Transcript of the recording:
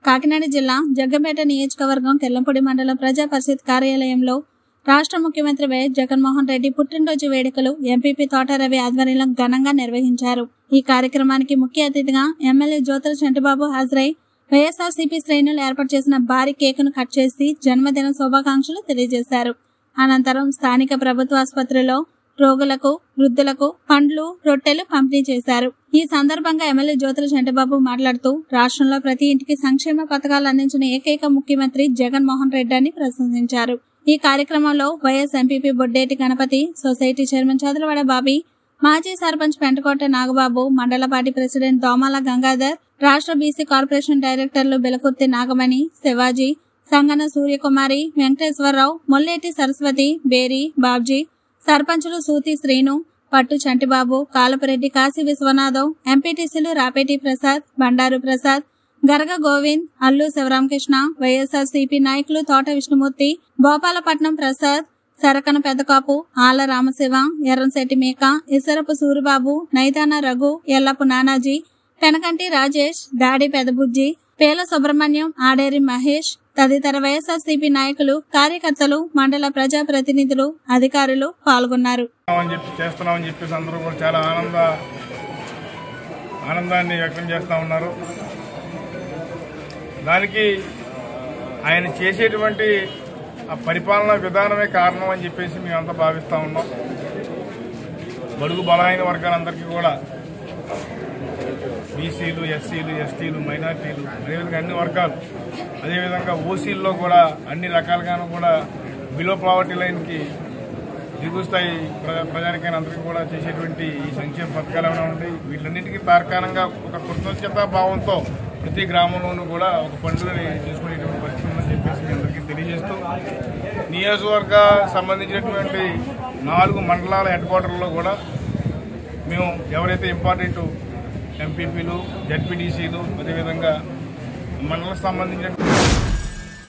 కాకినాడ జిల్లా జగ్గంపేట నియోజకవర్గం కెల్లంపూడి మండలం ప్రజా పరిషత్ కార్యాలయంలో రాష్ట్ర ముఖ్యమంత్రి వైఎస్ జగన్మోహన్ రెడ్డి పుట్టినరోజు వేడుకలు ఎంపీపీ తోట రవి ఆధ్వర్యంలో ఘనంగా నిర్వహించారు ఈ కార్యక్రమానికి ముఖ్య అతిథిగా ఎమ్మెల్యే జ్యోతుల చంటిబాబు హాజరై వైఎస్ఆర్సీపీ శ్రేణులు ఏర్పాటు చేసిన భారీ కేకును కట్ చేసి జన్మదిన శుభాకాంక్షలు తెలియజేశారు అనంతరం స్థానిక ప్రభుత్వ ఆసుపత్రిలో రోగులకు వృద్ధులకు పండ్లు రొట్టెలు పంపిణీ చేశారు ఈ సందర్భంగా ఎమ్మెల్యే జ్యోతుల చంటిబాబు మాట్లాడుతూ రాష్ట్రంలో ప్రతి ఇంటికి సంక్షేమ పథకాలు అందించిన ఏకైక ముఖ్యమంత్రి జగన్మోహన్ రెడ్డి అని ప్రశంసించారు ఈ కార్యక్రమంలో vice MPP Boddeti Ganapathi society chairman Chadalavada Bobby మాజీ సర్పంచ్ పెంటకోట నాగబాబు మండల పార్టీ ప్రెసిడెంట్ దోమాల గంగాధర్ రాష్ట్ర బీసీ కార్పొరేషన్ డైరెక్టర్లు బెలకుర్తి నాగమణి శివాజీ సంగన సూర్యకుమారి వెంకటేశ్వరరావు మొల్లేటి సరస్వతి బేరి బాబ్జీ సర్పంచులు సూతి శ్రీను పట్టు చంటిబాబు కాలపరెడ్డి కాశీ విశ్వనాథం ఎంపీటీసీలు రాపేటి ప్రసాద్ బండారు ప్రసాద్ గరగ గోవింద్ అల్లు శివరామకృష్ణ వైఎస్ఆర్ సిపి నాయకులు తోట విష్ణుమూర్తి భోపాలపట్నం ప్రసాద్ సరకన పెద్దకాపు ఆల రామశివ ఎర్రంశెట్టి మేక ఇసరపు సూరిబాబు నైతాన రఘు ఎల్లపు నానాజీ పెనకంటి రాజేష్ దాడి పెదబుజ్జి పేల సుబ్రహ్మణ్యం ఆడేరి మహేష్ తదితర వైఎస్ఆర్సీపీ నాయకులు కార్యకర్తలు మండల ప్రజా ప్రతినిధులు అధికారులు పాల్గొన్నారు అని చెప్పి చేస్తున్నామని చెప్పేసి అందరూ కూడా చాలా ఆనంద ఆనందాన్ని వ్యక్తం చేస్తూ ఉన్నారు దానికి ఆయన చేసేటువంటి ఆ పరిపాలనా విధానమే కారణం అని చెప్పేసి మేమంతా భావిస్తూ ఉన్నాం బడుగు బలహీన వర్గాలందరికీ కూడా బీసీలు ఎస్సీలు ఎస్టీలు మైనార్టీలు అదేవిధంగా అన్ని వర్గాలు అదేవిధంగా ఓసీల్లో కూడా అన్ని రకాలుగాను కూడా బిలో పావర్టీ లైన్కి దిగువ స్థాయి ప్ర- ప్రజానికైనా అందరికీ కూడా చేసేటువంటి ఈ సంక్షేమ పథకాలు ఏమైనా ఉంటాయి వీటన్నిటికీ తార్కాణంగా ఒక కృతజ్ఞతా భావంతో ప్రతి గ్రామంలోనూ కూడా ఒక పండుగని చేసుకునేటువంటి పరిస్థితి ఉందని చెప్పేసి మీ అందరికీ తెలియజేస్తూ నియోజకవర్గ సంబంధించినటువంటి నాలుగు మండలాల హెడ్ క్వార్టర్లో కూడా మేము ఎవరైతే ఇంపార్టెంట్ ఎంపీపీలు జడ్పీటీసీలు అదేవిధంగా మండలకు సంబంధించిన